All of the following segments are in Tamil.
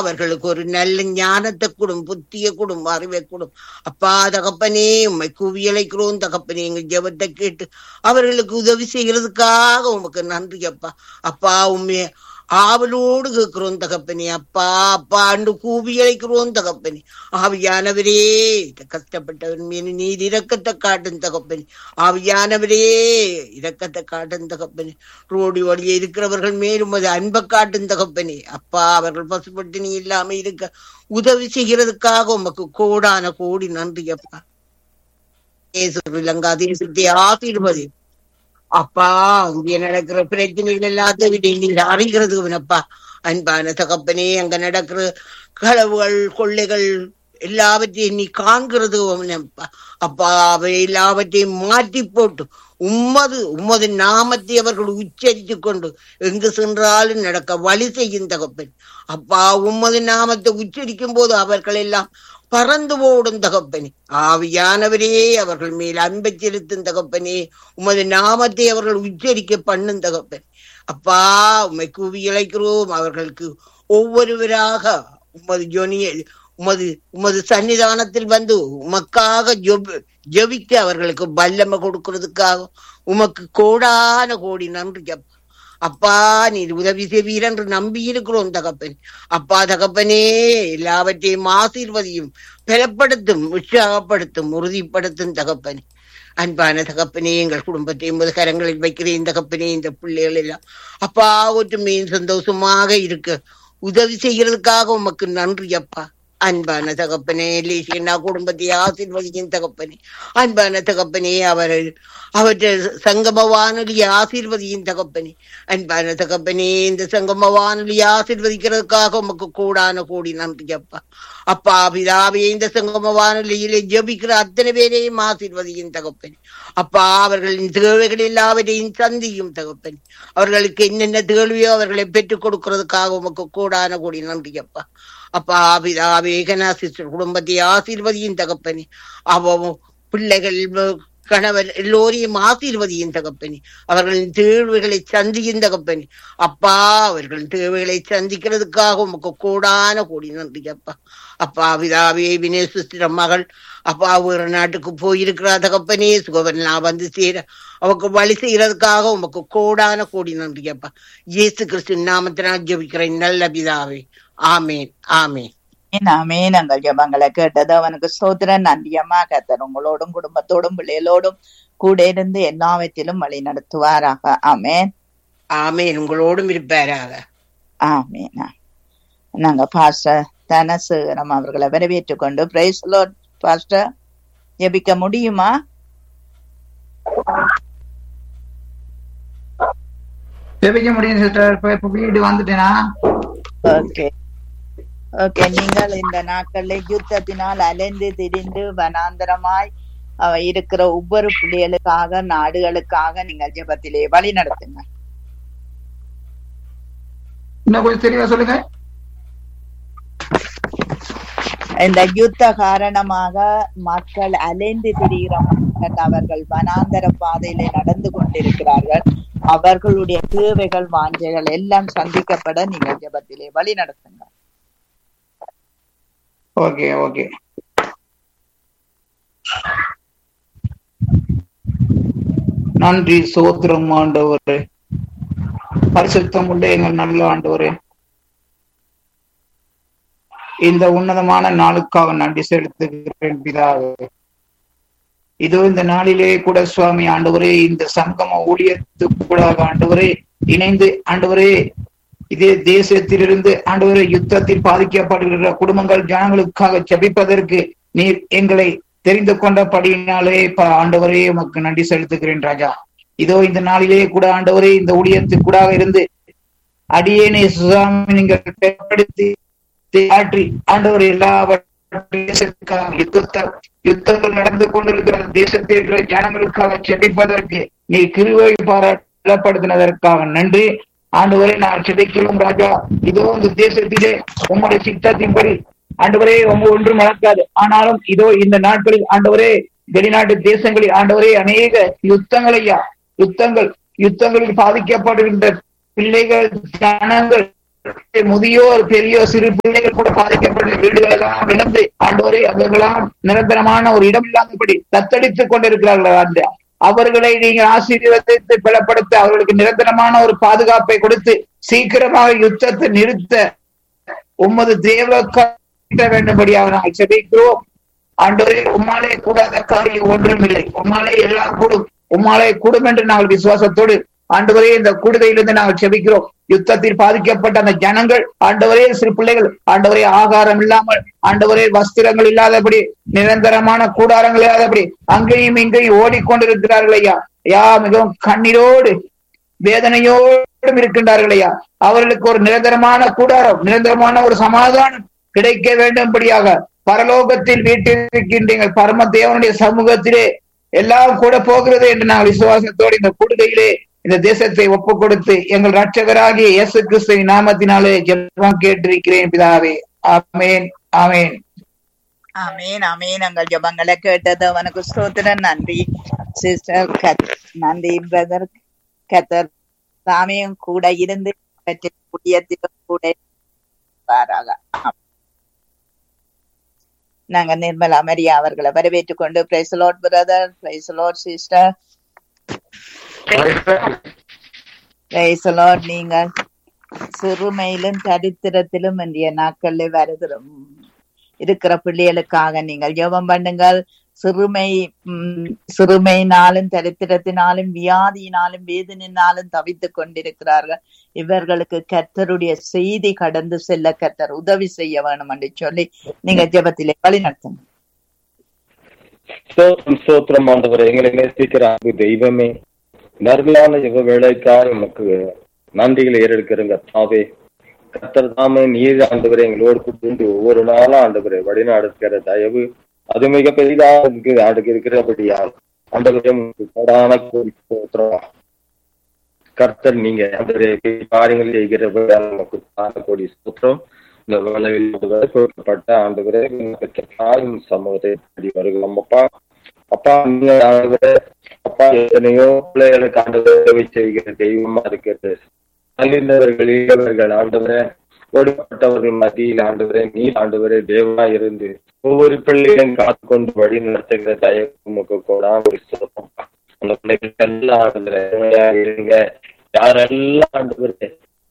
அவர்களுக்கு ஒரு நல்ல ஞானத்தை கொடும் புத்திய கொடும் அறிவை கொடும் அப்பா தகப்பனே உம்மை கூவியலைக்கிறோம் தகப்பனே எங்கள் ஜெபத்தை கேட்டு அவர்களுக்கு உதவி செய்கிறதுக்காக உமக்கு நன்றி அப்பா அப்பா உண்மைய ஆவலோடு கேட்கிறோம் தகப்பனே அப்பா அப்பா அண்டு கூவி அழைக்கிறோம் தகப்பனே ஆவியானவரே இந்த கஷ்டப்பட்டவர் மீது நீர் இரக்கத்தை காட்டும் தகப்பனே ஆவியானவரே இரக்கத்தை காட்டும் தகப்பனே ரோடு வழியே இருக்கிறவர்கள் மேலும் அது அன்பை காட்டும் தகப்பனே அப்பா அவர்கள் பசுப்பட்டினி இல்லாம இருக்க உதவி செய்கிறதுக்காக உமக்கு கோடான கோடி நன்றி அப்பா ஸ்ரீலங்கா தேசத்தை ஆசீர்வதி அப்பா அங்கே நடக்கிற பிரச்சனைகள் எல்லாத்தையும் விட நீங்க அறிகிறது அப்பா அன்பான தகப்பனே அங்க நடக்கிற களவுகள் கொள்ளைகள் எல்லாவற்றையும் நீ காண்கிறது அப்பா அப்பா அவை எல்லாவற்றையும் மாற்றி போட்டு உம்மது உம்மது நாமத்தை அவர்கள் உச்சரித்து கொண்டு எங்கு சென்றாலும் நடக்க வழி செய்யும் தகப்பன் அப்பா உம்மது நாமத்தை உச்சரிக்கும் போது அவர்கள் எல்லாம் பறந்து ஓடும் தகப்பனே ஆவியானவரே அவர்கள் மேல் அன்பை செலுத்தும் தகப்பனே உமது நாமத்தை அவர்கள் உச்சரிக்க பண்ணும் தகப்பன் அப்பா உம்மை கூவி இழைக்கிறோம் அவர்களுக்கு ஒவ்வொருவராக உமது ஜொனிய உமது உமது சன்னிதானத்தில் வந்து உமக்காக ஜொப் ஜெபிக்க அவர்களுக்கு வல்லமை கொடுக்கிறதுக்காக உமக்கு கோடான கோடி நன்றி அப்பா அப்பா நீர் உதவி செய்வீர் என்று நம்பி இருக்கிறோம் தகப்பன் அப்பா தகப்பனே எல்லாவற்றையும் ஆசீர்வதியும் பலப்படுத்தும் உற்சாகப்படுத்தும் உறுதிப்படுத்தும் தகப்பனே அன்பான தகப்பனே எங்கள் குடும்பத்தை உமது கரங்களில் வைக்கிறேன் தகப்பனே இந்த பிள்ளைகள் எல்லாம் அப்பா ஒற்றுமையும் சந்தோஷமாக இருக்க உதவி செய்கிறதுக்காக உமக்கு நன்றி அப்பா அன்பான தகப்பனே லேசியண்ணா குடும்பத்தை ஆசீர்வதிக்கும் தகப்பனே அன்பான தகப்பனே அவர்கள் அவற்றை சங்கம வானொலி ஆசீர்வதியும் தகப்பனே அன்பான தகப்பனே இந்த சங்கம வானொலி ஆசீர்வதிக்கிறதுக்காக உமக்கு கூடான கோடி நன்றி அப்பா அப்பா பிதாவே இந்த சங்கம வானொலியிலே ஜபிக்கிற அத்தனை பேரையும் ஆசீர்வதியும் தகப்பனே அப்பா அவர்களின் தேவைகள் எல்லாவற்றையும் சந்தியும் தகப்பனே அவர்களுக்கு என்னென்ன தேவையோ அவர்களை பெற்றுக் கொடுக்கிறதுக்காக உமக்கு கூடான கோடி நன்றி அப்பா அப்பா பிதாவே கனாசிஸ்டர் குடும்பத்தை ஆசீர்வதியும் தகப்பனே அவ பிள்ளைகள் கணவர் எல்லோரையும் ஆசீர்வதியும் தகப்பனே அவர்களின் தேவைகளை சந்தியும் தகப்பனே அப்பா அவர்களின் தேவைகளை சந்திக்கிறதுக்காக உமக்கு கூடான கூடி நன்றி அப்பா அப்பா பிதாவே வினேசிஸ்டர் மகள் அப்பா ஒரு நாட்டுக்கு போயிருக்கிறா தகப்பனே சுகவரனா வந்து சேர அவக்கு வழி செய்யறதுக்காக உமக்கு கோடான கோடி நன்றி அப்பா இயேசு கிறிஸ்து நாமத்தினால் ஜபிக்கிறேன் நல்ல பிதாவே ஆமேன் ஆமேன் ஆமேன் எங்கள் ஜபங்களை கேட்டது அவனுக்கு சோதரன் நன்றியம்மா கத்தர் உங்களோடும் குடும்பத்தோடும் பிள்ளைகளோடும் கூட இருந்து எல்லாவற்றிலும் வழி நடத்துவாராக ஆமேன் ஆமேன் உங்களோடும் இருப்பாராக ஆமேன் நாங்க பாஸ்டர் தனசேகரம் அவர்களை வரவேற்றுக் கொண்டு பிரைஸ் பாஸ்டர் ஜெபிக்க முடியுமா ஜெபிக்க முடியும் சிஸ்டர் இப்ப இப்ப வீடு வந்துட்டேனா ஓகே ஓகே நீங்கள் இந்த நாட்கள்ல யுத்தத்தினால் அலைந்து திரிந்து வனாந்தரமாய் அவ இருக்கிற ஒவ்வொரு பிள்ளைகளுக்காக நாடுகளுக்காக நீங்கள் ஜெபத்திலே வழி நடத்துங்க இன்னும் கொஞ்சம் தெளிவா சொல்லுங்க இந்த யுத்த காரணமாக மக்கள் அலைந்து திரிகிற மக்கள் அவர்கள் வனாந்தர பாதையிலே நடந்து கொண்டிருக்கிறார்கள் அவர்களுடைய தேவைகள் வாஞ்சைகள் எல்லாம் சந்திக்கப்பட நீங்கள் ஜெபத்திலே வழி நடத்துங்க ஓகே ஓகே நன்றி சோத்திரம் ஆண்டவரே பரிசுத்தம் உள்ள எங்கள் நல்ல ஆண்டவரே இந்த உன்னதமான நாளுக்காக நன்றி செலுத்துகிறேன் பிதாவே இதோ இந்த நாளிலே கூட சுவாமி ஆண்டவரே இந்த சங்கம ஊழியத்துக்கு கூட ஆண்டவரே இணைந்து ஆண்டவரே இதே தேசத்திலிருந்து ஆண்டவரே யுத்தத்தில் பாதிக்கப்படுகிற குடும்பங்கள் ஜனங்களுக்காக ஜபிப்பதற்கு நீர் எங்களை தெரிந்து கொண்டபடியினாலே ஆண்டவரே உமக்கு நன்றி செலுத்துகிறேன் ராஜா இதோ இந்த நாளிலே கூட ஆண்டவரே இந்த ஊழியத்துக்கு கூட இருந்து அடியேனே சுவாமி நீங்கள் பயன்படுத்தி ஆற்றி ஆண்டவர் எல்லா யுத்தத்தை யுத்தங்கள் நடந்து கொண்டிருக்கிற தேசத்தில் இருக்கிற ஜனங்களுக்காக செபிப்பதற்கு நீ கிருவை பாராட்டப்படுத்தினதற்காக நன்றி ஆண்டவரே நான் சிதைக்கிறோம் ராஜா இதோ இந்த தேசத்திலே உங்களுடைய சித்தத்தின்படி ஆண்டவரே உங்க ஒன்றும் நடக்காது ஆனாலும் இதோ இந்த நாட்களில் ஆண்டவரே வெளிநாட்டு தேசங்களில் ஆண்டவரே அநேக யுத்தங்கள் ஐயா யுத்தங்கள் யுத்தங்களில் பாதிக்கப்படுகின்ற பிள்ளைகள் ஜனங்கள் முதியோர் பெரியோர் சிறு பிள்ளைகள் கூட பாதிக்கப்பட்ட வீடுகள் எல்லாம் இழந்து ஆண்டவரே அவர்களாம் நிரந்தரமான ஒரு இடம் இல்லாதபடி தத்தளித்துக் கொண்டிருக்கிறார்கள் அந்த அவர்களை நீங்கள் ஆசீர்வதித்து பலப்படுத்த அவர்களுக்கு நிரந்தரமான ஒரு பாதுகாப்பை கொடுத்து சீக்கிரமாக யுத்தத்தை நிறுத்த உமது தேவ வேண்டும்படியாக நாங்கள் செபிக்கிறோம் ஆண்டவரே உம்மாலே கூடாத காரியம் ஒன்றும் இல்லை உம்மாலே எல்லாம் கூடும் உம்மாலே கூடும் என்று நாங்கள் விசுவாசத்தோடு ஆண்டவரே இந்த கூடுதையிலிருந்து நாங்கள் செபிக்கிறோம் யுத்தத்தில் பாதிக்கப்பட்ட அந்த ஜனங்கள் ஆண்டவரே சிறு பிள்ளைகள் ஆண்டவரே ஆகாரம் இல்லாமல் ஆண்டவரே வஸ்திரங்கள் இல்லாதபடி நிரந்தரமான கூடாரங்கள் இல்லாதபடி அங்கேயும் இங்கேயும் ஓடிக்கொண்டிருக்கிறார்கள் ஐயா ஐயா மிகவும் கண்ணீரோடு வேதனையோடும் இருக்கின்றார்கள் ஐயா அவர்களுக்கு ஒரு நிரந்தரமான கூடாரம் நிரந்தரமான ஒரு சமாதானம் கிடைக்க வேண்டும்படியாக பரலோகத்தில் வீட்டில் பரம தேவனுடைய சமூகத்திலே எல்லாம் கூட போகிறது என்று நாங்கள் விசுவாசத்தோடு இந்த கூடுகையிலே இந்த தேசத்தை ஒப்பு கொடுத்து எங்கள் ரட்சகராகிய இயேசு கிறிஸ்துவின் நாமத்தினாலே ஜெபம் கேட்டிருக்கிறேன் பிதாவே ஆமேன் ஆமேன் ஆமீன் ஆமீன் எங்கள் ஜபங்களை கேட்டது அவனுக்கு ஸ்தோத்திரம் நன்றி சிஸ்டர் நன்றி பிரதர் கத்தர் சாமியும் கூட இருந்து புதியத்திலும் கூட இருப்பாராக. நாங்க நிர்மலா மரியா அவர்களை வரவேற்றுக் கொண்டு praise Lord brother praise Lord sister praise Lord நீங்கள் சிறுமையிலும் தரித்திரத்திலும் இன்றைய நாட்களில் வருகிறோம் இருக்கிற பிள்ளைகளுக்காக நீங்கள் ஜெபம் பண்ணுங்கள் சிறுமை உம், சிறுமையினாலும் தரித்திரத்தினாலும் வியாதியினாலும் வேதனினாலும் தவித்துக் கொண்டிருக்கிறார்கள் இவர்களுக்கு கர்த்தருடைய செய்தி கடந்து செல்ல கர்த்தர் உதவி செய்ய வேணும் என்று சொல்லி நீங்க ஜெபத்திலே வழி நடத்துங்க ஸ்தோத்திரம் ஸ்தோத்திரம் ஆண்டவரே எங்களை நேசிக்கிற அன்பு தெய்வமே நர்மையான யுக வேலைக்காக உமக்கு நன்றிகளை ஏறெடுக்கிறங்க தாவே கத்தர் தாமே நீர் ஆண்டவரே எங்களோடு கூட்டு ஒவ்வொரு நாளும் ஆண்டவரே வழிநடத்துகிற தயவு அது மிக பெரிதாக இருக்கு ஆண்டுக்கு இருக்கிறபடியால் ஆண்டவரே உங்களுக்கு கோடான கோடி ஸ்தோத்திரம் கர்த்தர் நீங்க ஆண்டவரே பெரிய காரியங்கள் செய்கிறபடியால் நமக்கு கோடான கோடி ஸ்தோத்திரம் இந்த வேலையில் ஆண்டவரே கொடுக்கப்பட்ட ஆண்டவரே பெற்ற தாயின் சமூகத்தை தேடி வருகிறோம் அப்பா அப்பா நீங்க ஆண்டவரே அப்பா எத்தனையோ பிள்ளைகளுக்கு ஆண்டவரே உதவி செய்கிற தெய்வமா இருக்கிறது அழிந்தவர்கள் இளையவர்கள் ஆண்டவரே ஒடுக்கப்பட்டவர்கள் மத்தியில் ஆண்டவரே நீ ஆண்டவரே தேவனா இருந்து ஒவ்வொரு பிள்ளைகளையும் காத்து கொண்டு வழி நடத்துகிற தயவுக்கு கூட ஒரு சிறப்பம் அந்த பிள்ளைகள் எல்லாம் ஆண்டவரே உண்மையா இருங்க யாரெல்லாம் ஆண்டவரே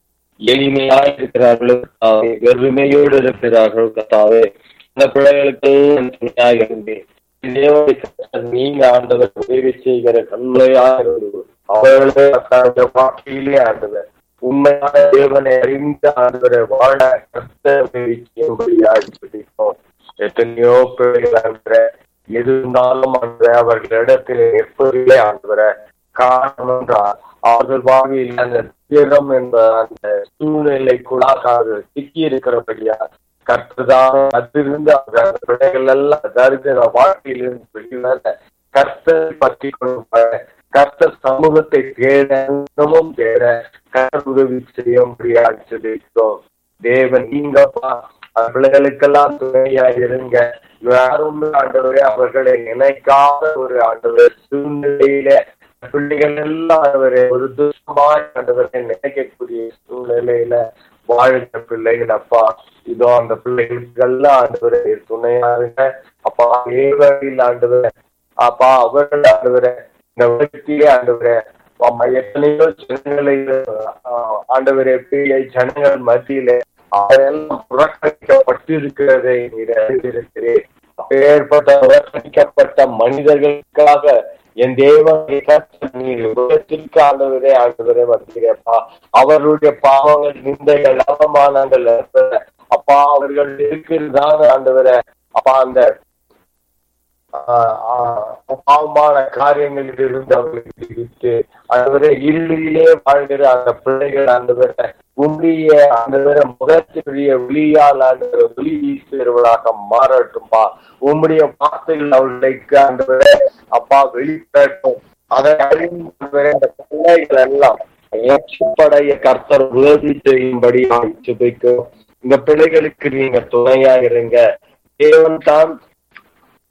எளிமையா இருக்கிறார்களோ கர்த்தாவே, வெறுமையோடு இருக்கிறார்களோ கத்தாவே இந்த பிள்ளைகளுக்கு துணையா இருந்து தேவனுடைய கர்த்தர் நீங்க ஆண்டவர் உதவி செய்கிற கண்மையா இருந்து அவர்களே தன்னுடைய வாழ்க்கையிலே ஆண்டவர் உண்மையான தேவனை அறிந்த ஆண்டவரை வாழ கர்த்தர் உதவி செய்யும்படியாக பிடிக்கும் எத்தனையோ பிள்ளைகள் ஆண்டவர எது இருந்தாலும் ஆண்டவர அவர்களிடத்தில் எப்பொழுதே ஆண்டவர காரணம் என்றால் அவர்கள் வாழ்வில் அந்த திறம் என்ற அந்த சூழ்நிலைக்குள்ளாக அவர்கள் சிக்கி இருக்கிறபடியா கர்த்ததான் அதிலிருந்து அவர்கள் அந்த பிள்ளைகள் எல்லாம் தரித்திர வாழ்க்கையிலிருந்து வெளிவர கர்த்தர் பற்றி கொண்டு கர்த்தர் சமூகத்தை தேட இன்னமும் தேட கர்த்தர் உதவி செய்ய முடியாது சொல்லியிருக்கிறோம் தேவன் நீங்கப்பா அந்த பிள்ளைகளுக்கெல்லாம் துணையா இருங்க யாரும் ஆண்டவரே அவர்களை நினைக்காத ஒரு ஆண்டவர் சூழ்நிலையில பிள்ளைகள் எல்லாம் ஆண்டவரே ஒரு துஷ்டமாய் ஆண்டவரை நினைக்கக்கூடிய சூழ்நிலையில வாழ்கிற பிள்ளைகள் அப்பா இதோ அந்த பிள்ளைகளுக்கு எல்லாம் ஆண்டவரே துணையா இருங்க அப்பா ஏவரில் ஆண்டவரே அப்பா அவர்கள் ஆண்டவரே இந்த உலகத்திலே ஆண்டவரே அம்மா எத்தனையோ ஜனங்களை ஆஹ், ஆண்டவரே பெரிய ஜனங்கள் மத்தியிலே அதையெல்லாம் புறக்கணிக்கப்பட்டு இருக்கிறதை நீர் அறிந்திருக்கிறேன் அப்பேற்பட்ட புறக்கணிக்கப்பட்ட மனிதர்களுக்காக என் தேவனை கர்த்தர் நீர் உலகத்திற்கு ஆண்டவரே ஆண்டவரே வருகிறப்பா அவர்களுடைய பாவங்கள் நிந்தைகள் அவமானங்கள் ஆண்டவரே. அப்பா அவர்கள் இருக்கிறதான ஆண்டவரே அப்பா அந்த ஆஹ் ஆஹ் பாவமான காரியங்களில் இருந்து அவர்களை விடுவித்து ஆண்டவரே இருளிலே வாழ்கிற அந்த பிள்ளைகள் ஆண்டவரை உண்டிய ஆண்டவரை முகத்தினுடைய ஒளியால் ஆண்டவரை ஒளி வீசுகிறவர்களாக மாறட்டும்பா உம்முடைய வார்த்தைகள் அவர்களுக்கு ஆண்டவரை அப்பா வெளிப்படட்டும் அதை அறிந்து ஆண்டவரே, அந்த பிள்ளைகள் எல்லாம் ஏற்றுப்படைய கர்த்தர் உதவி செய்யும்படி சுபிக்கும் இந்த பிள்ளைகளுக்கு நீங்க துணையா இருங்க தேவன் தான்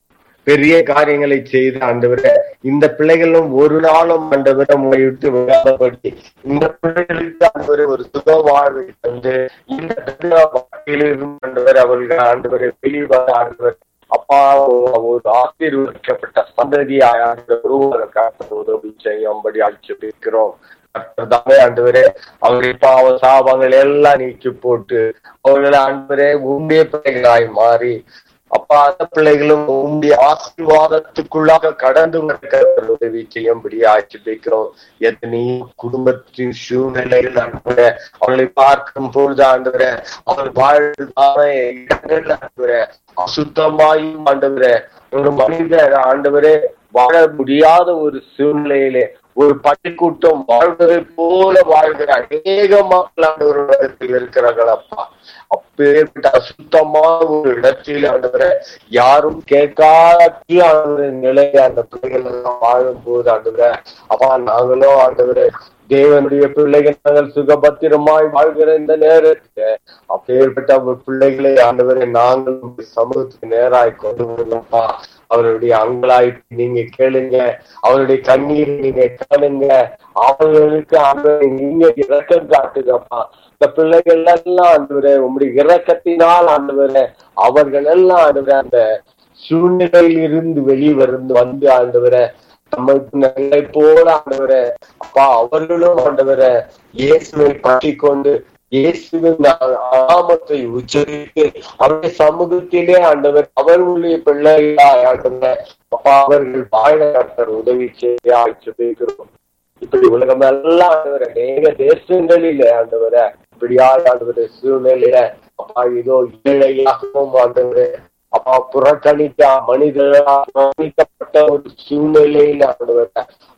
பெரிய காரியங்களை செய்து ஆண்டவரே இந்த பிள்ளைகளும் ஒரு நாளும் ஆண்டவரை உங்களை விட்டு விடாதபடி இந்த பிள்ளைகளுக்கு ஆண்டவரை ஒரு சுக வாழ்வை தந்து இந்த தண்டனை வாழ்க்கையிலிருந்து ஆண்டவர் அவர்கள் ஆண்டவரை வெளிவர ஆண்டவர் அப்பா ஒரு ஆசீர்வதிக்கப்பட்ட சந்ததியாய் ஆண்டவர் உருவாக்க உதவி செய்யும்படி அழைச்சிருக்கிறோம் கர்த்தர்தாமே ஆண்டவரே அவருடைய பாவ சாபங்கள் எல்லாம் நீக்கி போட்டு அவர்களை ஆண்டவரே உண்மைய பிள்ளைகளாய் மாறி அப்பா அந்த பிள்ளைகளும் உங்களுடைய ஆசீர்வாதத்துக்குள்ளாக கடந்து வர உதவி செய்யும்படி ஆட்சிப்பிக்கிறோம் எத்தனையோ குடும்பத்தின் சூழ்நிலையில் ஆண்டவரே அவர்களை பார்க்கும் பொழுது ஆண்டவரே அவர் வாழ்ந்தான இடங்கள் ஆண்டவரே அசுத்தமாயும் ஆண்டவரே ஒரு மனிதர் ஆண்டவரே வாழ முடியாத ஒரு சூழ்நிலையிலே ஒரு பள்ளிக்கூட்டம் வாழ்வதை போல வாழ்கிற அநேக மக்கள் ஆண்டவர் உலகத்தில் இருக்கிறார்கள் அப்பா அப்பேற்பட்ட அசுத்தமான ஒரு இடத்தில் ஆண்டவரை யாரும் கேட்காத ஆண்டவர நிலையை அந்த பிள்ளைகள் எல்லாம் வாழும் போது ஆண்டவர அப்பா நாங்களும் ஆண்டவரை தேவனுடைய பிள்ளைகள் நாங்கள் சுகபத்திரமாய் வாழ்கிற இந்த நேரத்துல அப்பேற்பட்ட பிள்ளைகளை ஆண்டவரை நாங்கள் சமூகத்துக்கு நேராய் கொண்டு வரலப்பா அவருடைய அங்கலாய்ப்பு நீங்க கேளுங்க அவருடைய கண்ணீரை நீங்க கேளுங்க அவர்களுக்கு ஆண்டவரை நீங்க இறக்கம் காட்டுங்கப்பா இந்த பிள்ளைகள் எல்லாம் ஆண்டவரே உங்களுடைய இறக்கத்தினால் ஆண்டவரே அவர்கள் எல்லாம் ஆண்டவரே அந்த சூழ்நிலையில் இருந்து வெளிவருந்து வந்து ஆண்டவரை நம்மளுக்கு நல்லை போல ஆண்டவரை அப்பா அவர்களும் ஆண்டவரை இயேசுவை பற்றி கொண்டு இயேசுவின் நாமத்தை உச்சரித்து அவருடைய சமூகத்திலே ஆண்டவர் அவர்களுடைய பிள்ளைகளா ஆண்டவர் அப்பா அவர்கள் வாழ கர்த்தர் உதவி செய்ய ஆட்சிக்கிறோம் இப்படி உலகம் எல்லாம் ஆண்டவர் அநேக தேசங்களில ஆண்டவர இப்படியால் ஆண்டவர் சூழ்நிலையில அப்பா இதோ ஏழையாகவும் ஆண்டவரே அப்பா புறக்கணிக்க மனிதர்களால் புறக்கணிக்கப்பட்ட ஒரு சூழ்நிலையில ஆண்டவர்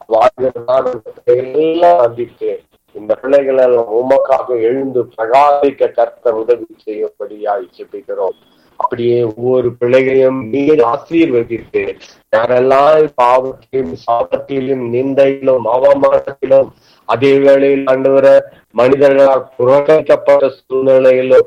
வாழ்கிறதான எல்லாம் சந்தித்து இந்த பிள்ளைகள் எல்லாம் உமக்காக எழுந்து பிரகாசிக்க கர்த்தர் உதவி செய்யப்படியாய் ஜெபிக்கிறோம் அப்படியே ஒவ்வொரு பிள்ளைகளையும் நீர் ஆசீர்வதித்து யாரெல்லாம் பாவத்திலும் சாபத்திலும் நிந்தையிலும் அவமானத்திலும் அதே வேளையில் ஆண்டவர மனிதர்களால் புறக்கணிக்கப்பட்ட சூழ்நிலையிலும்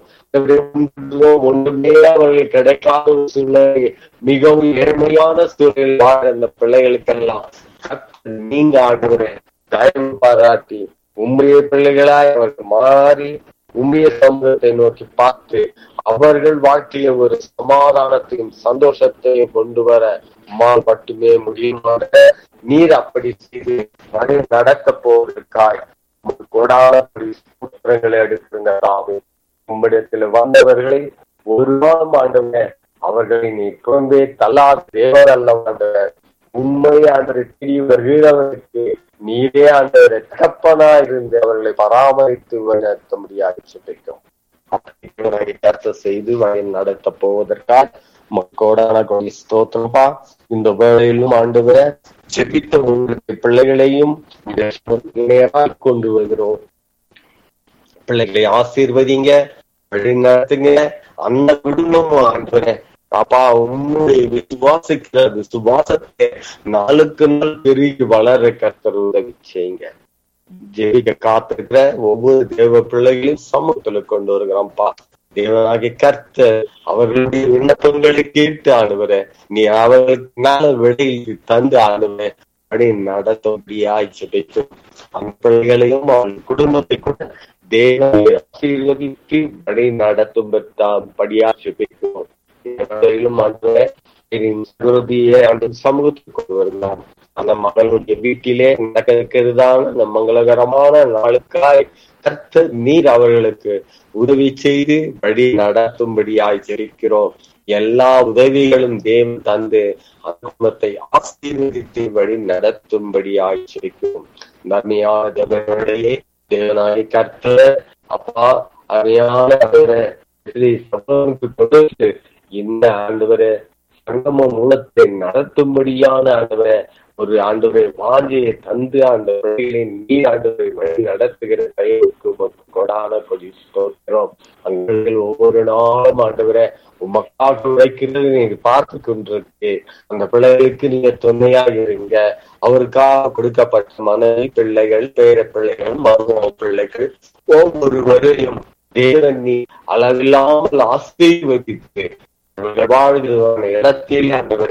ஒன்றுமே அவர்கள் கிடைக்காத ஒரு சூழ்நிலை மிகவும் ஏழ்மையான சூழ்நிலை வாழ அந்த பிள்ளைகளுக்கெல்லாம் நீங்க ஆண்டவரை தயவு பாராட்டி உண்மைய பிள்ளைகளாய் அவர்கள் மாறி உண்மைய சமூகத்தை நோக்கி பார்த்து அவர்கள் வாழ்க்கையில ஒரு சமாதானத்தையும் சந்தோஷத்தையும் கொண்டு வர அம்மாள் மட்டுமே முடியுமாக நீர் அப்படி செய்து வழி நடக்க போவதற்காய் கொடானபடி சூத்திரங்களை எடுத்துங்க தாவே உம்மிடத்துல வந்தவர்களை ஒரு நாளும் ஆண்டவங்க அவர்களை நீ குழந்தை தள்ளாத தேவர் அல்ல ஆண்டவர் உண்மை ஆண்டரை தெரிய வருகிறவர்களுக்கு நீரே ஆண்டவரை தகப்பனா இருந்து அவர்களை பராமரித்து வழிநடத்த முடியாது சொல்லிட்டோம் கருத்தை செய்து வழி நடத்த போவதற்காக மக்கோடான கொடி ஸ்தோத்திரப்பா இந்த வேளையிலும் ஆண்டவர ஜெபித்த உங்களுக்கு பிள்ளைகளையும் நேராக கொண்டு வருகிறோம் பிள்ளைகளை ஆசீர்வதிங்க வழி நடத்துங்க அந்த குடும்பமும் ஆண்டவர அப்பா உன்னுடைய விசுவாசிக்கிற விசுவாசத்தை நாளுக்கு நாள் பெருகி வளர கர்த்தர் உதவி செய்யுங்க ஜெயிக்க காத்திருக்கிற ஒவ்வொரு தேவ பிள்ளைகளையும் சமூகத்துல கொண்டு வருகிறோம்ப்பா தேவனாகிய கர்த்தர் அவர்களுடைய விண்ணப்பங்களை கேட்டு ஆடுவர நீ அவர்களுக்கு மேல வெளியில் தந்து ஆடுவ அப்படி நடத்தும்படியாய் ஜெபித்து அந்த பிள்ளைகளையும் அவள் குடும்பத்தை கூட தேவனை ஆசீர்வதித்து வழி நடத்தும் படியா ஜெபிக்கிறோம் அந்த சமூகத்துக்கு கொண்டு வரலாம் அந்த மகளுடைய வீட்டிலே நடக்கிறதான அந்த மங்களகரமான நாளுக்காய் கர்த்த நீர் அவர்களுக்கு உதவி செய்து வழி நடத்தும்படியாய் ஜெரிக்கிறோம் எல்லா உதவிகளும் தேவன் தந்து குடும்பத்தை ஆசீர்வதித்து வழி நடத்தும்படியாய் ஜெரிக்கிறோம் நன்மையான தேவனுடைய தேவனாய் கர்த்த அப்பா அருமையான கொடுத்து இந்த ஆண்டவரை சங்கம மூலத்தை நடத்தும்படியான ஆண்டவரை ஒரு ஆண்டவரை வாஞ்சியை தந்து அந்த நீ ஆண்டவரை வழி நடத்துகிற கைகளுக்கு கொடான கொடி ஸ்தோத்திரம் அங்கள் ஒவ்வொரு நாளும் ஆண்டவரை உமக்காக உழைக்கிறது நீங்க பார்த்து கொண்டிருக்கு அந்த பிள்ளைகளுக்கு நீங்க துணையாக இருங்க அவருக்காக கொடுக்கப்பட்ட மனைவி பிள்ளைகள் பேர பிள்ளைகள் மருமக பிள்ளைகள் ஒவ்வொருவரையும் தேவன் நீ அளவில்லாமல் ஆசீர்வதித்து வாழ்கிற இடத்தில் ஆண்டவரை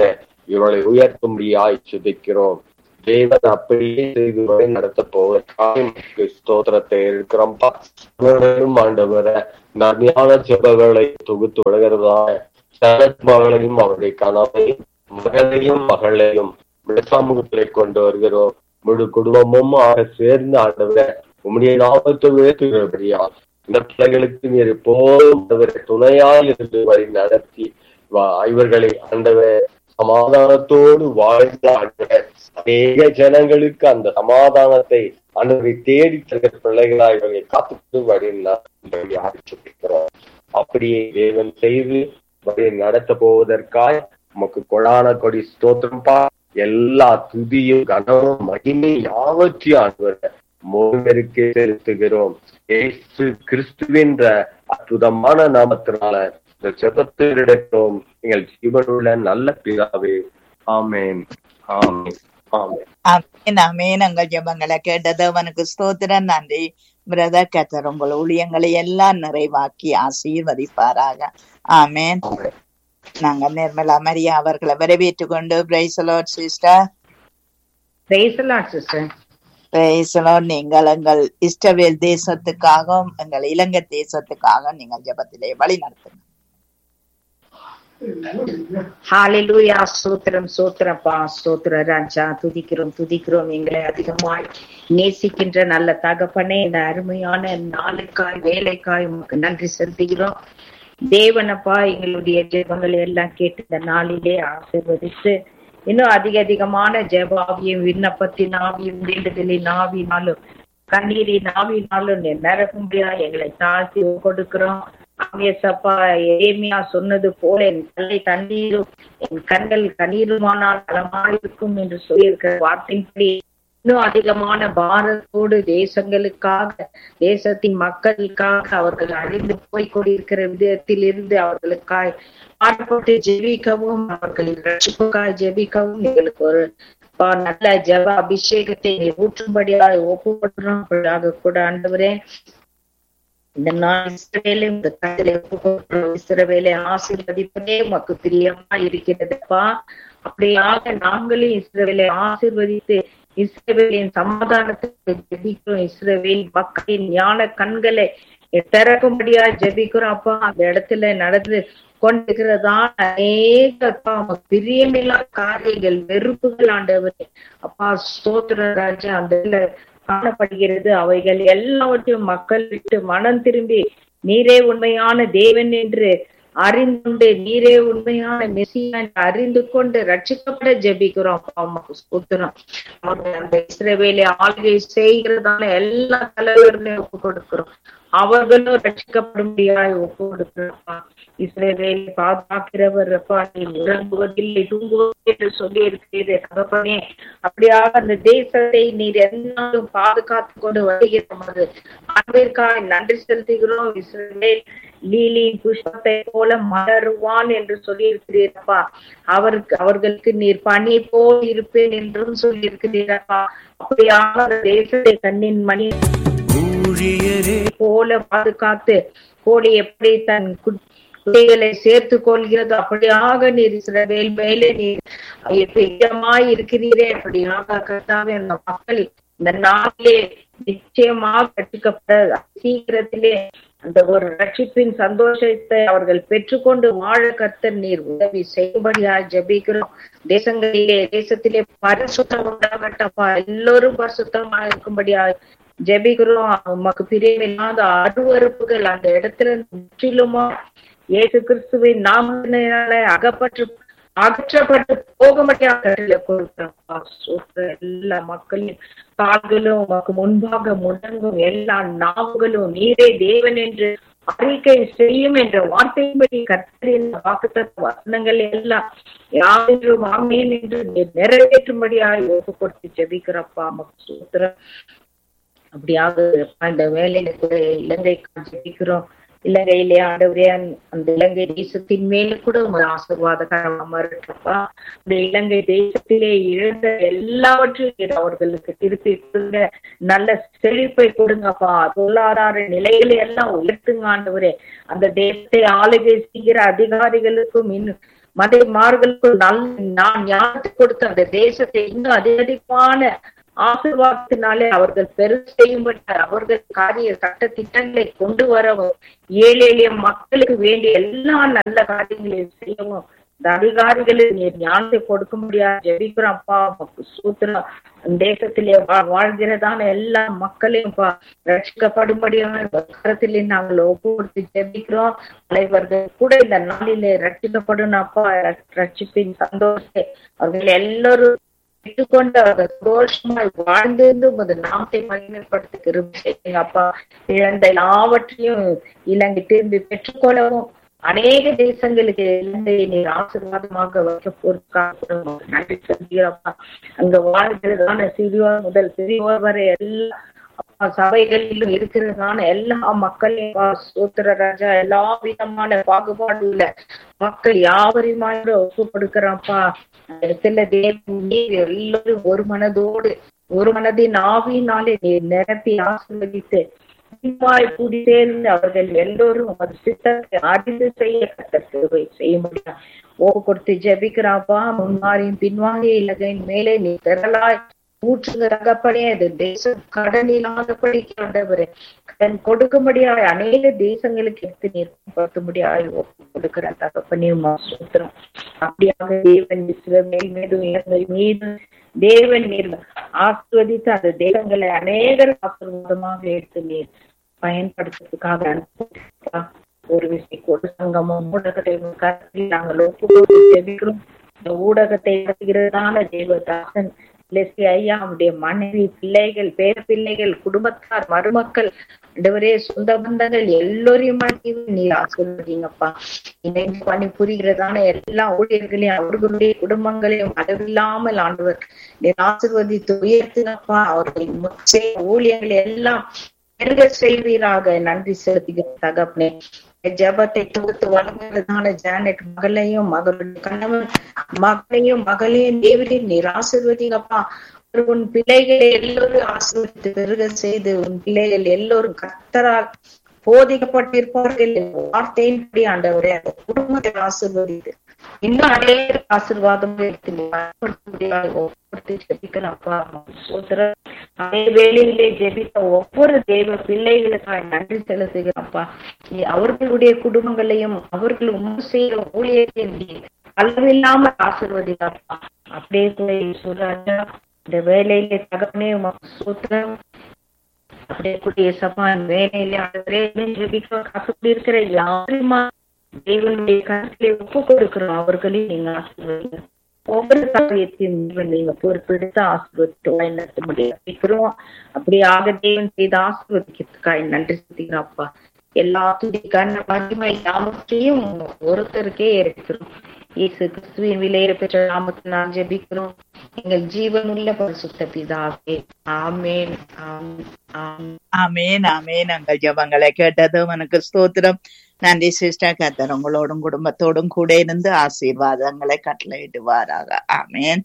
இவர்களை உயர்த்தும்படியாய் சுதிக்கிறோம் தேவன் அப்படியே செய்து வழி நடத்த போவதற்காக ஸ்தோத்திரத்தை இருக்கிறோம்ப்பா இவர்களும் ஆண்டவரை நன்மையான ஜெபங்களை தொகுத்து வழங்குறதாய் சரத் மகளையும் அவருடைய கணவனையும் மகளையும் மகளையும் சமூகத்திலே கொண்டு வருகிறோம் முழு குடும்பமும் ஆக சேர்ந்து ஆண்டவரை உம்முடைய நாமத்தை உயர்த்துகிறபடியா இந்த பிள்ளைகளுக்கு நீர் எப்போதும் ஆண்டவரை துணையாய் இருந்து வழி நடத்தி வா இவர்களை ஆண்டவர் சமாதானத்தோடு வாழ்ந்த ஆண்டவர் அநேக ஜனங்களுக்கு அந்த சமாதானத்தை ஆண்டவரை தேடி தருகிற பிள்ளைகளா இவர்களை காத்துக்கொண்டு வழி ஆரம்பிச்சிருக்கிறோம் அப்படியே தேவன் செய்து வழி நடத்த போவதற்காய் நமக்கு கொடான கொடி ஸ்தோத்திரம்பா எல்லா துதியும் கனமும் மகிமை யாவற்றையும் ஆண்டவர் மோகருக்கு செலுத்துகிறோம் ஏசு கிறிஸ்துவின்ற அற்புதமான நாமத்தினால இந்த செபத்தை எடுக்கிறோம் எங்கள் ஜீவனுள்ள நல்ல பிதாவே ஆமேன் ஆமேன் ஆமேன் அமேன் அமேன் எங்கள் ஜெபங்களை கேட்டதவனுக்கு ஸ்தோத்திரம் நன்றி பிரதர் கத்தர் உங்கள் ஊழியங்களை எல்லாம் நிறைவாக்கி ஆசீர்வதிப்பாராக ஆமேன் ஆமேன் நாங்க நிர்மலா மரியா அவர்களை வரவேற்றுக் கொண்டு praise the Lord sister Praise the Lord, sister. Praise the Lord நீங்கள் எங்கள் இஸ்ரவேல் தேசத்துக்காகவும் எங்கள் இலங்கை தேசத்துக்காக நீங்கள் ஜெபத்திலே வழி நடத்துங்க ஹalleluya சோத்திரம் சோத்திரப்பா சோத்திர ராஜா துதிக்கிறோம் துதிக்கிறோம் எங்களை அதிகமாய் நேசிக்கின்ற நல்ல தகப்பனே இந்த அருமையான நாளுக்காய் வேலைக்காய் உமக்கு நன்றி செலுத்துகிறோம் தேவனப்பா எங்களுடைய ஜெபங்களை எல்லாம் கேட்டு இந்த நாளிலே ஆசீர்வதித்து இன்னும் அதிக அதிகமான ஜெபாவியும் விண்ணப்பத்தின் ஆவியும் வேண்டுதலின் ஆவினாலும் கண்ணீரின் ஆவினாலும் நிரப்பும்படியா எங்களை தாழ்த்தி கொடுக்கிறோம் ஆமியசப்பா ஏமியா சொன்னது போல என் கல்லை தண்ணீரும் என் கண்கள் கண்ணீருமானால் நலமாயிருக்கும் என்று சொல்லியிருக்கிற வார்த்தையின்படி இன்னும் அதிகமான பாரத்தோடு தேசங்களுக்காக தேசத்தின் மக்களுக்காக அவர்கள் அழிந்து போய் கொண்டிருக்கிற விதத்தில் இருந்து அவர்களுக்காய் பாடுபட்டு ஜெபிக்கவும் அவர்கள் ரட்சிப்புக்காய் ஜெபிக்கவும் எங்களுக்கு ஒரு பா- நல்ல ஜெப அபிஷேகத்தை நீர் ஊற்றும்படியாக ஒப்புப்படுறோம் அப்படியாக கூட ஆண்டவரே இந்த நாள் இஸ்ரவேலை இந்த கதிரை ஒப்புக்கொடுக்கிறோம் இஸ்ரவேலை ஆசீர்வதிப்பதே உமக்கு பிரியமா இருக்கிறதுப்பா அப்படியாக நாங்களும் இஸ்ரவேலை ஆசீர்வதித்து இஸ்ரவேலின் சமாதானத்துக்கு ஜெபிக்கிறோம் இஸ்ரவேல் மக்களின் ஞான கண்களை திறக்கும்படியா ஜெபிக்கிறோம் அப்பா அந்த இடத்துல நடந்து கொண்டிருக்கிறதா அநேக அப்பா உமக்கு பிரியமில்லா காரியங்கள் வெறுப்புகள் ஆண்டவரே அப்பா ஸ்தோத்திர ராஜா அந்த இதுல காணப்படுகிறது அவைகள் எல்லாவற்றையும் மக்கள் விட்டு மனம் திரும்பி நீரே உண்மையான தேவன் என்று அறிந்து நீரே உண்மையான மெசியா என்று அறிந்து கொண்டு ரட்சிக்கப்பட ஜெபிக்கிறோம் அப்பா உமக்கு ஸ்தோத்திரம் அவர்கள் அந்த இஸ்ரவேலை ஆளுகை செய்கிறதான எல்லா தலைவர்களையும் ஒப்பு கொடுக்கிறோம் அவர்களும் ரட்சிக்கப்படும்படியாய் ஒப்பு கொடுக்கிறோம் இஸ்ரவேலை பாதுகாக்கிறவர் அப்பா நீ உறங்குவதில்லை தூங்குவதில்லை என்று சொல்லி இருக்கிறீரே தகப்பனே அப்படியாக அந்த தேசத்தை நீர் என்னாலும் பாதுகாத்து கொண்டு வருகிறது அன்பிற்காய் நன்றி செலுத்துகிறோம் இஸ்ரவேல் லீலி புஷ்பத்தை போல மலருவான் என்று சொல்லி இருக்கிறீரப்பா அவருக்கு அவர்களுக்கு நீர் பனி போல் இருப்பேன் என்றும் சொல்லி இருக்கிறீரப்பா அப்படியாக அந்த தேசத்தை கண்ணின் மணி போல பாதுகாத்து கோழி எப்படி தன் குட்- குட்டிகளை சேர்த்து கொள்கிறது அப்படியாக நீர் இஸ்ரவேல் மேலே நீர் பிரியமாய் இருக்கிறீரே அப்படியாக கர்த்தாவே அந்த மக்கள் இந்த நாளிலே நிச்சயமாக ரட்சிக்கப்பட சீக்கிரத்திலே அந்த ஒரு ரட்சிப்பின் சந்தோஷத்தை அவர்கள் பெற்றுக்கொண்டு வாழ கர்த்தர் நீர் உதவி செய்யும்படியா ஜெபிக்கிறோம் தேசங்களிலே தேசத்திலே பரிசுத்தம் உண்டாகட்டப்பா எல்லோரும் பரிசுத்தமா இருக்கும்படியா ஜெபிக்கிறோம் உமக்கு பிரியமில்லாத அருவறுப்புகள் அந்த இடத்துல முற்றிலுமா இயேசு கிறிஸ்துவின் நாமத்தினால அகப்பற்று அகற்றப்பட்டு போக மாட்டாங்க கொடுக்கிறப்பா சோத்திர எல்லா மக்களின் கால்களும் உமக்கு முன்பாக முடங்கும் எல்லா நாவுகளும் நீரே தேவன் என்று அறிக்கை செய்யும் என்ற வார்த்தையின்படி கர்த்தரின் வாக்குத்தத்த வசனங்கள் எல்லாம் யாரென்றும் ஆமேன் என்று நிறைவேற்றும்படியாக ஒப்பு கொடுத்து ஜெபிக்கிறப்பா உமக்கு சோத்திரம் அப்படியாக அந்த வேலையில கூட இலங்கை ஜெபிக்கிறோம் இலங்கையிலே ஆண்டவரே அந்த- அந்த இலங்கை தேசத்தின் மேல கூட ஒரு ஆசீர்வாதகரமா இருக்கா இந்த இலங்கை தேசத்திலே இழந்த எல்லாவற்றையும் நீர் அவர்களுக்கு திருப்பி கொடுங்க நல்ல செழிப்பை கொடுங்கப்பா பொருளாதார நிலைகளை எல்லாம் உயர்த்துங்க ஆண்டவரே அந்த தேசத்தை ஆளுகை செய்கிற அதிகாரிகளுக்கும் இன்னும் மதைமார்களுக்குள் நல்ல நான் ஞானத்தை கொடுத்த அந்த தேசத்தை இன்னும் அதிகமான ஆசீர்வாதத்தினாலே அவர்கள் பெரு செய்யும்படி அவர்கள் காரிய சட்ட திட்டங்களை கொண்டு வரவும் ஏழை எளிய மக்களுக்கு வேண்டிய எல்லா நல்ல காரியங்களையும் செய்யவும் இந்த அதிகாரிகளுக்கு நீர் ஞானத்தை கொடுக்க முடியாது ஜெபிக்கிறோம் அப்பா உமக்கு சூத்திரம் தேசத்திலே வா- வாழ்கிறதான எல்லா மக்களையும் பா ரட்சிக்கப்படும்படியான கரத்திலே நாங்கள் ஒப்பு கொடுத்து ஜெபிக்கிறோம் தலைவர்கள் கூட இந்த நாளிலே ரட்சிக்கப்படும் அப்பா ரட்சிப்பின் சந்தோஷத்தை அவர்கள் எல்லாரும் பெற்றுக்கொண்டு அவர்கள் சந்தோஷமாய் வாழ்ந்திருந்து உமது நாமத்தை மகிமைப்படுத்த கிருபை செய்யுங்க அப்பா இழந்த எல்லாவற்றையும் இலங்கை திரும்பி பெற்றுக்கொள்ளவும் அநேக தேசங்களுக்கு இலங்கையை நீர் ஆசீர்வாதமாக வைக்க பொறுக்காக நன்றி சொல்கிறப்பா அங்க வாழ்கிறதான சிறியோர் முதல் பெரியோர் வரை எல்லா அப்பா சபைகளிலும் இருக்கிறதான எல்லா மக்களையும் பா, சூத்திர ராஜா எல்லா விதமான பாகுபாடு உள்ள மக்கள் யாவரையுமாய் ஒப்பு கொடுக்கிறப்பா இடத்துல தேவன் நீர் எல்லோரும் ஒரு மனதோடு ஒரு மனதின் ஆவியினாலே நீர் நிரப்பி ஆசீர்வதித்து இவ்வாய் கூடி சேர்ந்து அவர்கள் எல்லோரும் உமது சித்தத்தை அறிந்து செய்ய கத்தர் கிருபை செய்ய முடியும் ஓப்பு கொடுத்து ஜெபிக்கிறாப்பா முன்மாறியும் பின்வாங்கி இலகையின் மேலே நீ திரளாய் ஊற்றுங்க தகப்பனே அது தேசம் கடன் இல்லாதபடி ஆண்டவரே கடன் கொடுக்கும்படியாய் அநேக தேசங்களுக்கு எடுத்து நிறுத்தப்படுத்தும்படியாய் ஒப்பு கொடுக்கிற தகப்பனே உம்மை ஸ்தோத்திரம் அப்படியாக தேவன் இஸ்ரவேல் மீது இலங்கை மீது தேவன் நீர் ஆசிர்வதித்து அந்த தேசங்களை அநேகர் ஆசீர்வாதமாக எடுத்து நீர் பயன்படுத்துறதுக்காக அனுப்பிப்பா ஒரு விஷயம் ஒரு சங்கமும் ஊடகத்தை உம் கரத்தில் நாங்கள் ஒப்பு கொடுத்து ஜெபிக்கிறோம் இந்த ஊடகத்தை நடத்துகிறதான தேவதாசன் லெஸ்லி ஐயா அவருடைய மனைவி பிள்ளைகள் பேர பிள்ளைகள் குடும்பத்தார் மருமக்கள் ஆண்டவரே சொந்த பந்தங்கள் எல்லோரையும் நீர் ஆசீர்வதிங்கப்பா இணைந்து பணி புரிகிறதான எல்லா ஊழியர்களையும் அவர்களுடைய குடும்பங்களையும் அளவில்லாமல் ஆண்டவர் நீர் ஆசீர்வதித்து உயர்த்துங்கப்பா அவர்கள் செய்ய ஊழியர்கள் எல்லாம் பெருக செய்வீராக நன்றி செலுத்துகிற தகப்பனே ஜபத்தை தொகுத்து வழங்குறதான ஜானட் மகளையும் மகளுடைய கணவன் மகளையும் மகளையும் தேவரின் நீர் ஆசிர்வதிங்கப்பா உன் பிள்ளைகளை எல்லோரும் ஆசீர்வதித்து பெருக செய்து உன் பிள்ளைகள் எல்லோரும் கத்தரால் போதிக்கப்பட்டிருப்பார்கள் வார்த்தையின்படி ஆண்டவரே அந்த குடும்பத்தை ஆசீர்வதித்து இன்னும் அநேக ஆசீர்வாதம் எடுத்து நீ பயன்படுத்தும்படியாக ஒவ்வொருத்தரும் ஜெபிக்கிறப்பா சோதர அதே வேளையிலே ஜெபித்த ஒவ்வொரு தெய்வ பிள்ளைகளுக்காக நன்றி செலுத்துகிறப்பா நீ அவர்களுடைய குடும்பங்களையும் அவர்கள் உண்மை செய்கிற ஊழியத்தையும் நீ அளவில்லாமல் ஆசீர்வதிக்கப்பா அப்படியே கூட சுராஜா இந்த வேலையிலே தகப்பனே உமக்கு சூத்திரம் அப்படியே கூடிய சபான் வேலையிலே ஆண்டவரே ஜெபிக்க கசப்படி இருக்கிற யாருமா தேவனுடைய கருத்திலே ஒப்பு கொடுக்கிறோம் அவர்களையும் நீங்க ஆசீர்வதிங்க ஒவ்வொரு காரியத்தையும் தேவன் நீங்க பொறுப்பெடுத்து ஆசீர்வதித்து வழிநடத்த முடியும் அப்படியாக தேவன் செய்து ஆசீர்வதிக்கிறதுக்காக நன்றி செலுத்துகிறப்பா எல்லா துதிக்கான மகிமை நாமத்தையும் ஒருத்தருக்கே இருக்கிறோம் இயேசு கிறிஸ்துவின் விலையேற பெற்ற நாமத்தை நான் ஜெபிக்கிறோம் எங்கள் ஜீவனுள்ள பரிசுத்த பிதாவே ஆமேன் ஆமேன் ஆமேன் ஆமேன் ஆமேன் எங்கள் ஜபங்களை கேட்டது உனக்கு ஸ்தோத்திரம் நன்றி சிஸ்டர் கத்தர் உங்களோடும் குடும்பத்தோடும் கூட இருந்து ஆசீர்வாதங்களை கட்டளையிடுவாராக ஆமேன்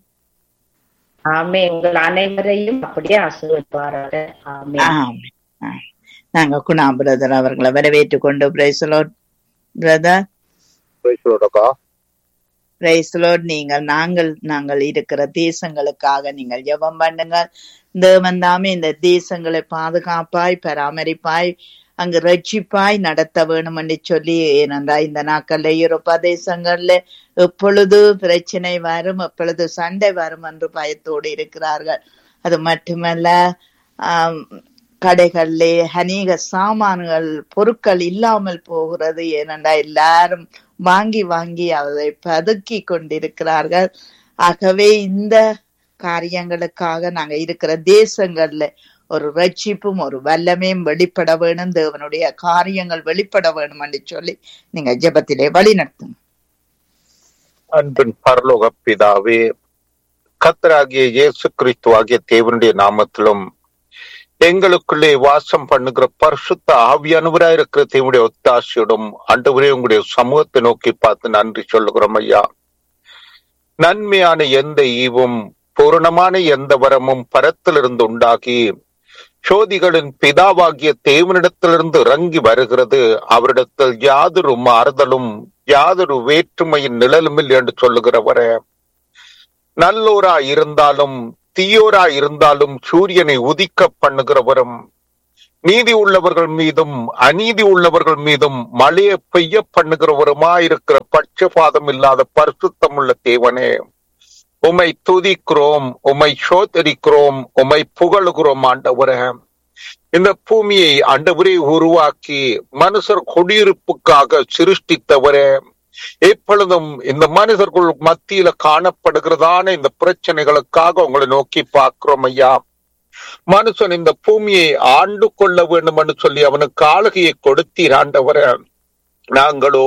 ஆமே உங்கள் அனைவரையும் அப்படியே ஆசீர்வதிப்பாராக ஆமே ஆமேன் ஆ. நாங்க குணா பிரதர் அவர்களை வரவேற்றுக் கொண்டு பிரைசலோட் பிரதர் பேசுறோடக்கா பிரைஸ்லோட் நீங்கள் நாங்கள் நாங்கள் இருக்கிற தேசங்களுக்காக நீங்கள் ஜெபம் பண்ணுங்கள் தேவன் தாமே இந்த தேசங்களை பாதுகாப்பாய் பராமரிப்பாய் அங்கு ரட்சிப்பாய் நடத்த வேணும் என்று சொல்லி ஏனென்றா இந்த நாட்கள்ல யூரோப்பா தேசங்கள்ல எப்பொழுது பிரச்சனை வரும் எப்பொழுது சண்டை வரும் என்று பயத்தோடு இருக்கிறார்கள் அது மட்டுமல்ல ஆம், கடைகளிலே அநேக சாமான்கள் பொருட்கள் இல்லாமல் போகிறது ஏனென்றா எல்லாரும் வாங்கி வாங்கி அதை பதுக்கி கொண்டிருக்கிறார்கள் ஆகவே இந்த காரியங்களுக்காக நாங்க இருக்கிற தேசங்கள்ல ஒரு ரட்சிப்பும் ஒரு வல்லமையும் வெளிப்பட வேணும் தேவனுடைய காரியங்கள் வெளிப்பட வேணும் என்று சொல்லி நீங்க ஜெபத்திலே வழி நடத்துங்க அன்பின் பரலோக பிதாவே கத்தராகிய இயேசு கிறிஸ்து ஆகிய தேவனுடைய நாமத்திலும் எங்களுக்குள்ளே வாசம் பண்ணுகிற பரிசுத்த ஆவியானவராய் இருக்கிற தேவனுடைய ஒத்தாசையோடும் ஆண்டவரே உங்களுடைய சமூகத்தை நோக்கி பார்த்து நன்றி சொல்லுகிறோம் ஐயா நன்மையான எந்த ஈவும் பூரணமான எந்த வரமும் பரத்திலிருந்து உண்டாகி சோதிகளின் பிதாவாகிய தேவனிடத்திலிருந்து இறங்கி வருகிறது அவரிடத்தில் யாதொரு மாறுதலும் யாதொரு வேற்றுமையின் நிழலுமில் என்று சொல்லுகிறவரே நல்லோரா இருந்தாலும் தீயோரா இருந்தாலும் சூரியனை உதிக்க பண்ணுகிறவரும் நீதி உள்ளவர்கள் மீதும் அநீதி உள்ளவர்கள் மீதும் மழையை பெய்ய பண்ணுகிறவருமாயிருக்கிற பட்சபாதம் இல்லாத பரிசுத்தம் உள்ள தேவனே உமை துதிக்கிறோம் உமை சோதரிக்கிறோம் உமை புகழுகிறோம் ஆண்டவரே இந்த பூமியை ஆண்டவரே உருவாக்கி மனுஷர் குடியிருப்புக்காக சிருஷ்டித்தவரே எப்பொழுதும் இந்த மனிதர்கள் மத்தியில காணப்படுகிறதான இந்த பிரச்சனைகளுக்காக உங்களை நோக்கி பார்க்கிறோம் ஐயா மனுஷன் இந்த பூமியை ஆண்டு கொள்ள வேண்டும் என்று சொல்லி அவனுக்கு ஆளுகையை கொடுத்தீர் ஆண்டவர நாங்களோ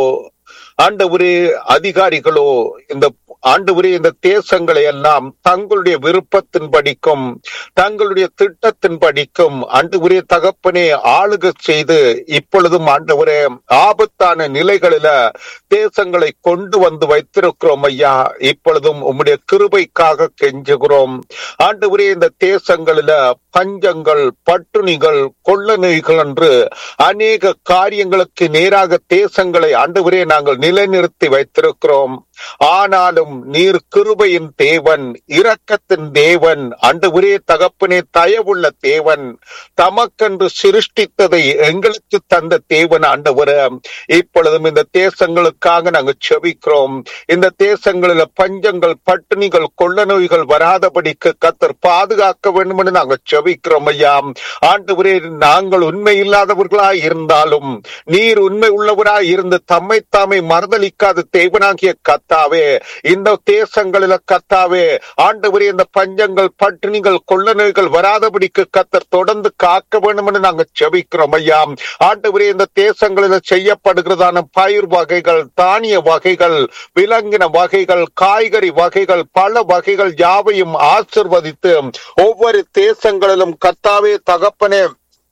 ஆண்டவரே அதிகாரிகளோ இந்த ஆண்டவரே இந்த தேசங்களை எல்லாம் தங்களுடைய விருப்பத்தின் படிக்கும் தங்களுடைய திட்டத்தின் படிக்கும் ஆண்டவரே தகப்பனே ஆளுக செய்து இப்பொழுதும் ஆண்டவரே ஆபத்தான நிலைகளில தேசங்களை கொண்டு வந்து வைத்திருக்கிறோம் ஐயா இப்பொழுதும் உம்முடைய கிருபைக்காக கெஞ்சுகிறோம் ஆண்டவரே இந்த தேசங்களில பஞ்சங்கள் பட்டுணிகள் கொள்ள நோய்கள் என்று அநேக காரியங்களுக்கு நேராக தேசங்களை ஆண்டவரே நாங்கள் நிலைநிறுத்தி வைத்திருக்கிறோம் ஆனாலும் நீர் கிருபையின் தேவன் இரக்கத்தின் தேவன் ஆண்டவரே தகப்பனே தயவுள்ள தேவன் தமக்கென்று சிருஷ்டித்ததை எங்களுக்கு தந்த தேவன் ஆண்டவரே இப்பொழுதும் இந்த தேசங்களுக்காக நாங்கள் செபிக்கிறோம் இந்த தேசங்களில பஞ்சங்கள் பட்டினிகள் கொள்ள நோய்கள் வராதபடிக்கு கத்தர் பாதுகாக்க வேண்டும் என்று நாங்கள் செபிக்கிறோம் ஐயா ஆண்டவரே நாங்கள் உண்மை இல்லாதவர்களாய் இருந்தாலும் நீர் உண்மை உள்ளவராய் இருந்து தம்மை தாமே மறுதளிக்காத தேவனாகிய கத்தாவே இந்த தேசங்களில கத்தாவே ஆண்டவரே இந்த பஞ்சங்கள் பட்டினிகள் கொள்ள நோய்கள் வராதபடிக்கு கத்தர் தொடர்ந்து காக்க வேண்டும் என்று நாங்கள் செபிக்கிறோம் ஐயா ஆண்டவரே இந்த தேசங்களில செய்யப்படுகிறதான பயிர் வகைகள் தானிய வகைகள் விலங்கின வகைகள் காய்கறி வகைகள் பல வகைகள் யாவையும் ஆசிர்வதித்து ஒவ்வொரு தேசங்களிலும் கத்தாவே தகப்பனே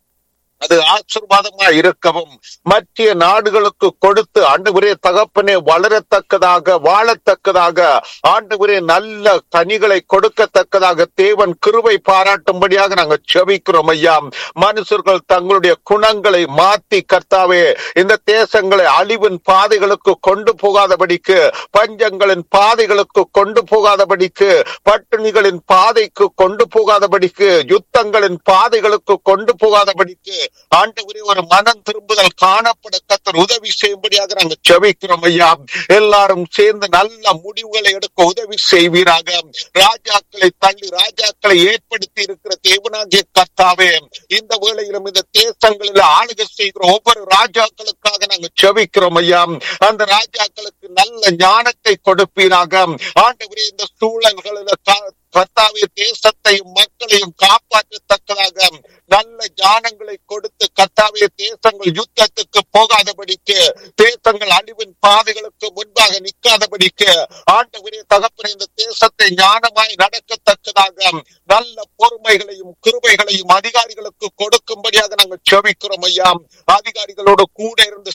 அது ஆசிர்வாதமா இருக்கவும் மற்ற நாடுகளுக்கு கொடுத்து ஆண்டவரே தகப்பனே வளரத்தக்கதாக வாழத்தக்கதாக ஆண்டவரே நல்ல கனிகளை கொடுக்கத்தக்கதாக தேவன் கிருபை பாராட்டும்படியாக நாங்கள் செபிக்கிறோம் ஐயா மனுஷர்கள் தங்களுடைய குணங்களை மாத்தி கர்த்தாவே இந்த தேசங்களை அழிவின் பாதைகளுக்கு கொண்டு போகாதபடிக்கு பஞ்சங்களின் பாதைகளுக்கு கொண்டு போகாதபடிக்கு பட்டினிகளின் பாதைக்கு கொண்டு போகாதபடிக்கு யுத்தங்களின் பாதைகளுக்கு கொண்டு போகாதபடிக்கு ஆண்டவரே ஒரு மனம் திரும்புதல் காணப்பட கத்தர் உதவி செய்யும்படியாக நாங்கள் செபிக்கிறோம் ஐயா எல்லாரும் சேர்ந்து நல்ல முடிவுகளை எடுக்க உதவி செய்வீராக ராஜாக்களை தள்ளி ராஜாக்களை ஏற்படுத்தி இருக்கிற தேவனாகிய கர்த்தாவே இந்த வேளையிலும் இந்த தேசங்களில் ஆளுகை செய்கிற ஒவ்வொரு ராஜாக்களுக்காக நாங்கள் செபிக்கிறோம் ஐயா அந்த ராஜாக்களுக்கு நல்ல ஞானத்தை கொடுப்பீராக ஆண்டவரே இந்த சூழல்களில் கா- கர்த்தாவே தேசத்தையும் மக்களையும் காப்பாற்றத்தக்கதாக நல்ல ஞானங்களை கொடுத்து கர்த்தாவே தேசங்கள் யுத்தத்துக்கு போகாதபடிக்கு தேசங்கள் அழிவின் பாதைகளுக்கு முன்பாக நிற்காதபடிக்கு ஆண்டவரே தகப்பனே இந்த தேசத்தை ஞானமாய் நடக்கத்தக்கதாக நல்ல பொறுமைகளையும் கிருபைகளையும் அதிகாரிகளுக்கு கொடுக்கும்படியாக நாங்கள் செபிக்கிறோம் ஐயா அதிகாரிகளோடு கூட இருந்து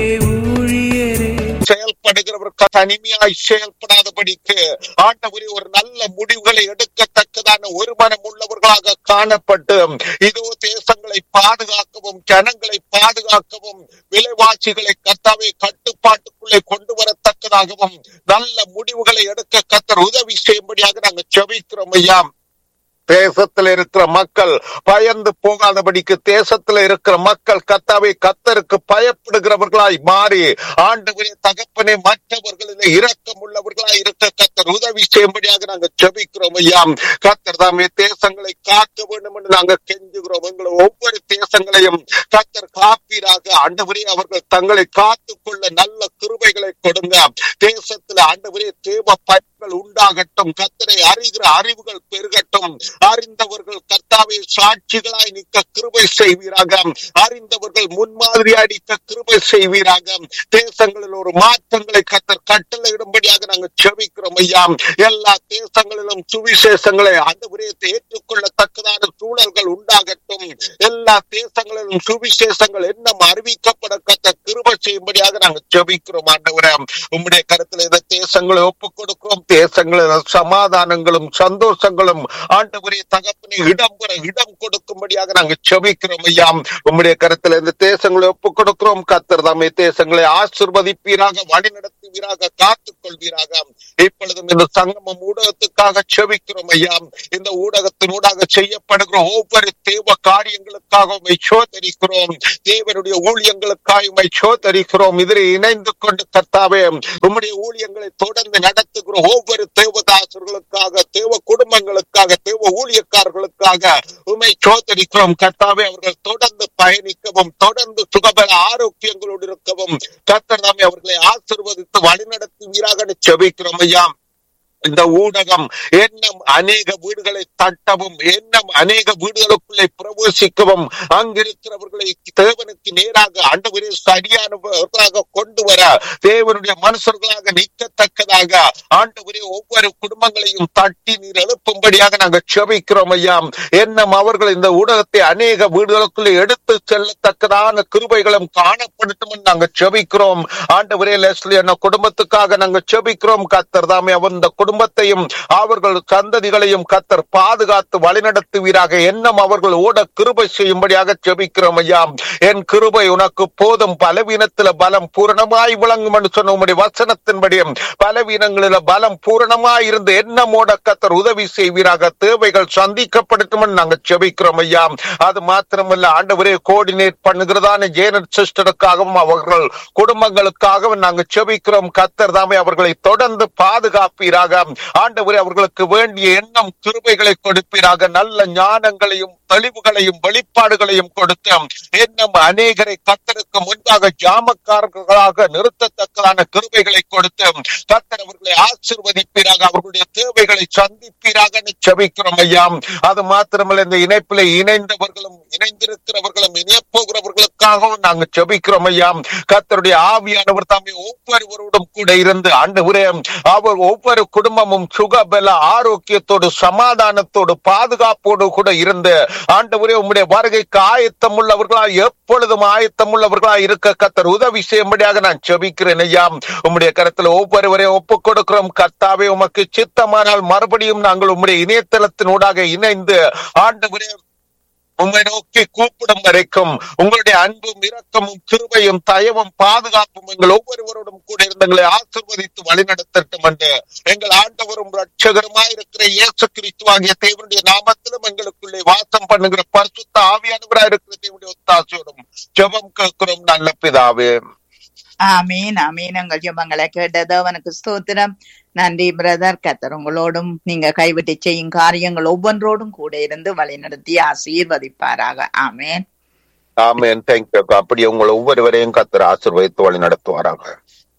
செயல்படுகிறவருக்கு தனிமையாய் செயல்படாதபடிக்கு ஆண்டவரே ஒரு நல்ல முடிவுகளை எடுக்கத்தக்கதான ஒரு மனம் உள்ளவர்களாக காணப்பட்டு இதோ தேசங்களை பாதுகாக்கவும் ஜனங்களை பாதுகாக்கவும் விலைவாசிகளை கத்தாவே கட்டுப்பாட்டுக்குள்ளே கொண்டு வரத்தக்கதாகவும் நல்ல முடிவுகளை எடுக்க கத்தர் உதவி செய்யும்படியாக நாங்கள் செபிக்கிறோம் ஐயா தேசத்தில் இருக்கிற மக்கள் பயந்து போகாதபடிக்கு தேசத்துல இருக்கிற மக்கள் கத்தாவை கத்தருக்கு பயப்படுகிறவர்களாய் மாறி ஆண்டவரே தகப்பனே மற்றவர்களில் இரக்கம் உள்ளவர்களாய் இருக்க கத்தர் உதவி செய்யும்படியாக நாங்கள் செபிக்கிறோம் ஐயா கத்தர் தாமே தேசங்களை காக்க வேண்டும் என்று நாங்கள் கெஞ்சுகிறோம் எங்களை ஒவ்வொரு தேசங்களையும் கத்தர் காப்பீராக ஆண்டவரே அவர்கள் தங்களை காத்துக் கொள்ள நல்ல கிருபைகளை கொடுங்க தேசத்துல ஆண்டவரே தேவ பயன்கள் உண்டாகட்டும் கத்தரை அறிகிற அறிவுகள் பெருகட்டும் அறிந்தவர்கள் கர்த்தாவை சாட்சிகளாய் நிற்க கிருபை செய்வீராக அறிந்தவர்கள் முன்மாதிரியாய் நிற்க கிருபை செய்வீராக தேசங்களில் ஒரு மாற்றங்களை ஊழியங்களை கத்தர் கட்டளையிடும்படியாக நாங்கள் செபிக்கிறோம் ஐயா எல்லா தேசங்களிலும் சுவிசேஷங்களை ஆண்டவரே ஏற்றுக்கொள்ளத்தக்கதான சூழல்கள் உண்டாகட்டும் எல்லா தேசங்களிலும் சுவிசேஷங்கள் என்னம் அறிவிக்கப்பட கத்த கிருப செய்யும்படியாக நாங்கள் ஜெபிக்கிறோம் ஆண்டவரே உம்முடைய கருத்துல இந்த தேசங்களை ஒப்புக் கொடுக்கிறோம் தேசங்களில் சமாதானங்களும் சந்தோஷங்களும் ஆண்டவரே தகப்பனை இடம் பெற இடம் கொடுக்கும்படியாக நாங்கள் ஜெபிக்கிறோம் ஐயா உம்முடைய கருத்துல இந்த தேசங்களை ஒப்புக் கொடுக்கிறோம் கத்தர் தாமே தேசங்களை ஆசிர்வதிப்பீராக வழி நடத்துவீராக காத்துக் கொள்வீராக இப்பொழுதும் இந்த சங்கமம் ஊடகத்துக்காக செபிக்கிறோம் ஐயா இந்த ஊடகத்தினூடாக செய்யப்படுகிற ஒவ்வொரு தேவ காரியங்களுக்காக உண்மை சோதரிக்கிறோம் தேவனுடைய ஊழியங்களுக்காக உண்மை சோதரிக்கிறோம் இதில் இணைந்து கொண்டு கர்த்தாவே உம்முடைய ஊழியங்களை தொடர்ந்து நடத்துகிற ஒவ்வொரு தேவதாசர்களுக்காக தேவ குடும்பங்களுக்காக தேவ ஊழியக்காரர்களுக்காக உண்மை சோதரிக்கிறோம் கர்த்தாவே அவர்கள் தொடர்ந்து பயணிக்கவும் தொடர்ந்து சுகபல ஆரோக்கியங்களோடு இருக்கவும் கர்த்தர் தாமே அவர்களை ஆசிர்வதித்து வழிநடத்துவீராக செபிக்கிறோம் ஐயா இந்த ஊடகம் எண்ணம் அநேக வீடுகளை தட்டவும் எண்ணம் அநேக வீடுகளுக்குள்ளே பிரவேசிக்கவும் அங்கிருக்கிறவர்களை தேவனுக்கு நேராக ஆண்டவரே சரியானவர்களாக கொண்டு வர தேவனுடைய மனுஷர்களாக நிற்கத்தக்கதாக ஆண்டவரே ஒவ்வொரு குடும்பங்களையும் தட்டி நீர் எழுப்பும்படியாக நாங்கள் செபிக்கிறோம் ஐயா எண்ணம் அவர்கள் இந்த ஊடகத்தை அநேக வீடுகளுக்குள்ளே எடுத்து செல்லத்தக்கதான கிருபைகளும் காணப்படட்டும் என்று நாங்கள் செபிக்கிறோம் ஆண்டவரே லெஸ்லி என்ன குடும்பத்துக்காக நாங்கள் செபிக்கிறோம் கத்தர் தாமே அவன் இந்த குடும்பத்தையும் அவர்கள் சந்ததிகளையும் கத்தர் பாதுகாத்து வழிநடத்துவீராக எண்ணம் அவர்கள் ஓட கிருபை செய்யும்படியாக ஜெபிக்கிறோம் ஐயா என் கிருபை உனக்கு போதும் பலவீனத்தில பலம் பூரணமாய் விளங்கும் என்று சொன்ன உம்முடைய வசனத்தின்படியும் பலவீனங்களில பலம் பூரணமாய் இருந்து எண்ணமோட கத்தர் உதவி செய்வீராக தேவைகள் சந்திக்கப்படட்டும் என்று நாங்கள் ஜெபிக்கிறோம் ஐயா அது மாத்திரமல்ல ஆண்டவரே கோஆர்டினேட் பண்ணுகிறதான ஜேனட் சிஸ்டருக்காகவும் அவர்கள் குடும்பங்களுக்காகவும் நாங்கள் செபிக்கிறோம் கத்தர் தாமே அவர்களை தொடர்ந்து பாதுகாப்பீராக ஆண்டவரே அவர்களுக்கு வேண்டிய எண்ணம் கிருபைகளை கொடுப்பீராக நல்ல ஞானங்களையும் தெளிவுகளையும் வெளிப்பாடுகளையும் கொடுத்து எண்ணம் அநேகரை கத்தருக்கு முன்பாக ஜாமக்காரர்களாக நிறுத்தத்தக்கதான கிருபைகளை கொடுத்து கத்தர் அவர்களை ஆசிர்வதிப்பீராக அவர்களுடைய தேவைகளை சந்திப்பீராக செபிக்கிறோம் ஐயா அது மாத்திரமல்ல இந்த இணைப்பில் இணைந்தவர்களும் இணைந்திருக்கிறவர்களும் இணையப்போகிறவர்களுக்காகவும் நாங்கள் செபிக்கிறோம் ஐயா கத்தருடைய ஆவியானவர் தாமே ஒவ்வொருவரோடும் கூட இருந்து ஆண்டவரே அவர் ஒவ்வொரு குடும்பமும் சுகபல ஆரோக்கியத்தோடு சமாதானத்தோடு பாதுகாப்போடு கூட இருந்து ஆண்டவரே உம்முடைய வருகைக்கு ஆயத்தம் உள்ளவர்களா எப்பொழுதும் ஆயத்தம் உள்ளவர்களா இருக்க கத்தர் உதவி செய்யும்படியாக நான் செபிக்கிறேன் ஐயா உம்முடைய கருத்துல ஒவ்வொருவரையும் ஒப்புக் கொடுக்கிறோம் கர்த்தாவே உமக்கு சித்தமானால் மறுபடியும் நாங்கள் உம்முடைய இணையதளத்தினூடாக இணைந்து ஆண்டவரே உம்மை நோக்கி கூப்பிடும் வரைக்கும் உங்களுடைய அன்பும் இரக்கமும் கிருபையும் தயவும் பாதுகாப்பும் எங்கள் ஒவ்வொருவரோடும் கூட இருந்து எங்களை ஆசிர்வதித்து வழிநடத்தட்டும் என்று எங்கள் ஆண்டவரும் ரட்சகருமாய் இருக்கிற இயேசு கிறிஸ்துவாகிய தேவனுடைய நாமத்திலும் எங்களுக்குள்ளே வாசம் பண்ணுகிற பரிசுத்த ஆவியானவராய் இருக்கிற தேவனுடைய ஒத்தாசையோடும் ஜெபம் கேட்கிறோம் நல்ல பிதாவே ஆமீன் ஆமீன் உங்கள் ஜெபங்களை கேட்டது அவனுக்கு ஸ்தோத்திரம் நன்றி பிரதர் கத்தர் உங்களோடும் நீங்க கைவிட்டு செய்யும் காரியங்கள் ஒவ்வொன்றோடும் கூட இருந்து வழி நடத்தி ஆசீர்வதிப்பாராக ஆமேன் ஆமேன் தேங்க்யூ அப்படி உங்களை ஒவ்வொருவரையும் கத்தர் ஆசீர்வதித்து வழி நடத்துவாராங்க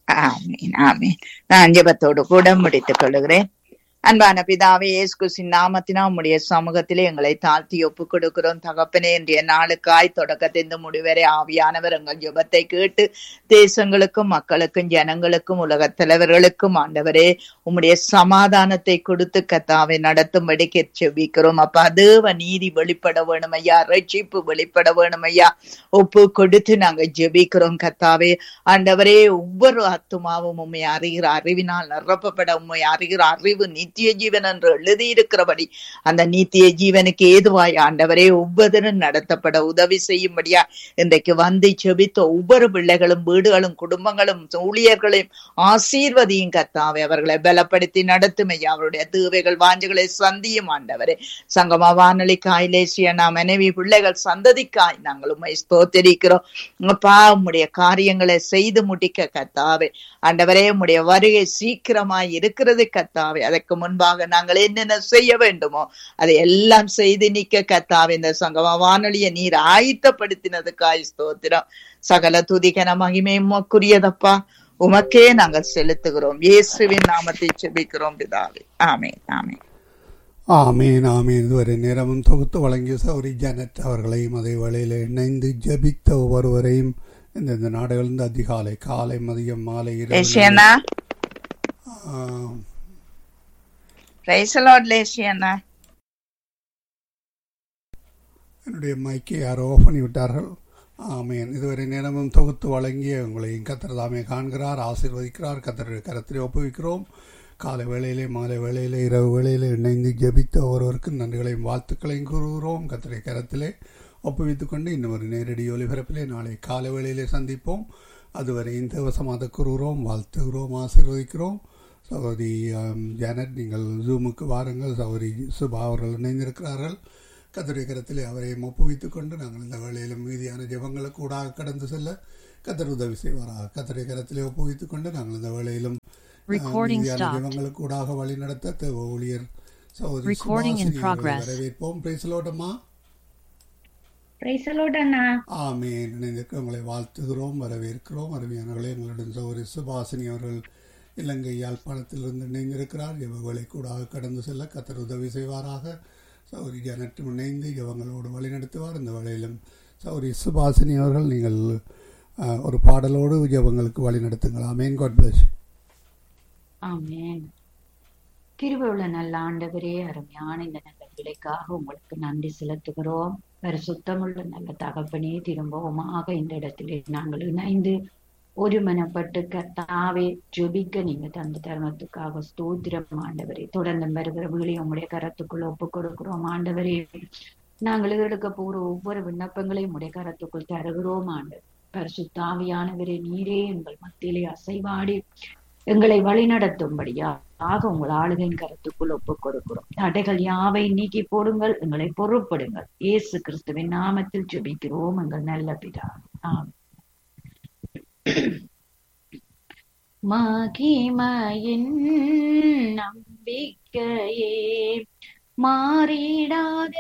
ஆமீன் ஆமீன் நான் ஜெபத்தோடு கூட முடித்துக் கொள்கிறேன் அன்பான பிதாவே இயேசு கிறிஸ்துவின் நாமத்தினா உம்முடைய சமூகத்திலே எங்களை தாழ்த்தி ஒப்புக் கொடுக்கிறோம் தகப்பனே இன்றைய நாளுக்காய் தொடக்கத்திலிருந்து முடிவரை ஆவியானவர் எங்கள் ஜெபத்தை கேட்டு தேசங்களுக்கும் மக்களுக்கும் ஜனங்களுக்கும் உலகத் தலைவர்களுக்கும் ஆண்டவரே உம்முடைய சமாதானத்தை கொடுத்து கத்தாவை நடத்தும்படி செபிக்கிறோம் அப்ப தேவ நீதி வெளிப்பட வேணும் ஐயா ரட்சிப்பு வெளிப்பட வேணும் ஐயா ஒப்பு கொடுத்து நாங்க ஜெபிக்கிறோம் கத்தாவே ஆண்டவரே ஒவ்வொரு ஆத்துமாவும் உண்மை அறிகிற அறிவினால் நிரப்பப்பட உண்மை அறிகிற அறிவு நித்திய ஜீவன் என்று எழுதியிருக்கிறபடி அந்த நித்திய ஜீவனுக்கு ஏதுவாய் ஆண்டவரே ஒவ்வொருவரும் நடத்தப்பட உதவி செய்யும்படியா இன்றைக்கு வந்து செபித்த ஒவ்வொரு பிள்ளைகளும் வீடுகளும் குடும்பங்களும் ஊழியர்களையும் ஆசீர்வதியும் கத்தாவே அவர்களை பலப்படுத்தி நடத்தும் ஐயா அவருடைய தேவைகள் வாஞ்சுகளை சந்தியும் ஆண்டவரே சங்கமா வானொலி காயிலேசிய நாம் மனைவி பிள்ளைகள் சந்ததிக்காய் நாங்கள் உண்மை ஸ்தோத்தரிக்கிறோம் அப்பா உம்முடைய காரியங்களை செய்து முடிக்க கத்தாவே ஆண்டவரே உம்முடைய வருகை சீக்கிரமாய் இருக்கிறது கத்தாவே அதற்கு முன்பாக நாங்கள் என்னென்ன செய்ய வேண்டுமோ அதை எல்லாம் செய்து நிக்க கத்தாவே இந்த சங்கம வானொலியை நீர் ஆயத்தப்படுத்தினதுக்காய் ஸ்தோத்திரம் சகல துதிகன மகிமை உமக்குரியதப்பா உமக்கே நாங்கள் செலுத்துகிறோம் இயேசுவின் நாமத்தை செபிக்கிறோம் பிதாவே ஆமே ஆமே ஆமீன் ஆமீன் இதுவரை நேரமும் தொகுத்து வழங்கிய சௌரி ஜனத் அவர்களையும் அதே வேளையில் இணைந்து ஜபித்த ஒவ்வொருவரையும் இந்தந்த நாடுகளிலிருந்து அதிகாலை காலை மதியம் மாலை இரவு லேசியண்ணா ஆம், பிரைசலோட் லேசியண்ணா என்னுடைய மைக்கை யாரோ ஆஃப் பண்ணி விட்டார்கள் ஆமேன் இதுவரை நேரமும் தொகுத்து வழங்கிய உங்களையும் கத்தர் தாமே காண்கிறார் ஆசீர்வதிக்கிறார் கத்தருடைய கரத்திலே ஒப்புவிக்கிறோம் காலை வேளையிலே மாலை வேளையிலே இரவு வேளையிலே இணைந்து ஜெபித்த ஒருவருக்கும் நன்றிகளையும் வாழ்த்துக்களையும் கூறுகிறோம் கத்தருடைய கரத்திலே ஒப்புவித்துக் கொண்டு இன்னும் ஒரு நேரடி ஒலிபரப்பிலே நாளை காலை வேளையிலே சந்திப்போம் அதுவரை இந்த வசமாக கூறுகிறோம் வாழ்த்துகிறோம் ஆசீர்வதிக்கிறோம் சகோதரி ஆம், ஜானட் நீங்கள் ஜூமுக்கு வாருங்கள் சகோதரி சுபா அவர்கள் இணைந்திருக்கிறார்கள் கத்தருடைய கரத்திலே அவரை ஒப்புவித்துக் கொண்டு நாங்கள் இந்த வேளையிலும் மீதியான ஜெபங்களுக்கு கூடாக கடந்து செல்ல கத்தர் உதவி செய்வாராக கத்தருடைய கரத்திலே ஒப்புவித்துக் கொண்டு நாங்கள் இந்த வேளையிலும் ஆஹ், Recording மீதியான stopped. ஜெபங்களுக்கு கூடாக வழி நடத்த தேவ ஊழியர் சகோதரி Recording in சுபாஷினி அவர்களை progress. வரவேற்போம் பேசலோட்டமா பிரைசலோடண்ணா ஆமேன் இணைந்திருக்க உங்களை வாழ்த்துகிறோம் வரவேற்கிறோம் அருமையானவர்களே எங்களுடன் சௌரி சுபாசினி அவர்கள் இலங்கை யாழ்ப்பாணத்திலிருந்து இணைந்திருக்கிறார் ஜெபங்களை கூடாக கடந்து செல்ல கத்தர் உதவி செய்வாராக சௌரி ஜனட்டும் இணைந்து ஜெபங்களோடு வழிநடத்துவார் இந்த வேளையிலும் சௌரி சுபாசினி அவர்கள் நீங்கள் அஹ், ஒரு பாடலோடு ஜெபங்களுக்கு வழி நடத்துங்கள் ஆமேன் காட் பிளஸ் ஆமென் கிருபையுள்ள நல்ல ஆண்டவரே அருமையான இந்த நல்ல விலைக்காக உங்களுக்கு நன்றி செலுத்துகிறோம் பரிசுத்தமுள்ள நல்ல தகப்பனே திரும்பவுமாக இந்த இடத்திலே நாங்கள் இணைந்து ஒருமனப்பட்டு கர்த்தாவே ஜெபிக்க நீங்க தந்த தர்மத்துக்காக ஸ்தோத்திரம் ஆண்டவரே தொடர்ந்து வருகிற வீழை உங்களுடைய கரத்துக்குள் ஒப்பு கொடுக்கிறோம் ஆண்டவரே நாங்கள் எடுக்க போற ஒவ்வொரு விண்ணப்பங்களையும் உடைய கரத்துக்குள் தருகிறோம் ஆண்டவர் பரிசுத்தாவியானவரே நீரே எங்கள் மத்தியிலே அசைவாடி எங்களை வழிநடத்தும்படியா ஆக உங்கள் ஆளுகையின் கருத்துக்குள் ஒப்புக் கொடுக்கிறோம் தடைகள் யாவை நீக்கி போடுங்கள் எங்களை பொறுப்படுங்கள் இயேசு கிறிஸ்துவின் நாமத்தில் ஜெபிக்கிறோம் எங்கள் நல்ல பிதா ஆமென். மகிமையின் நம்பிக்கையே மாறிடாத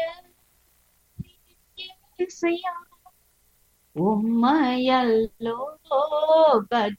இசையா உம்மையல்லோ பற்றி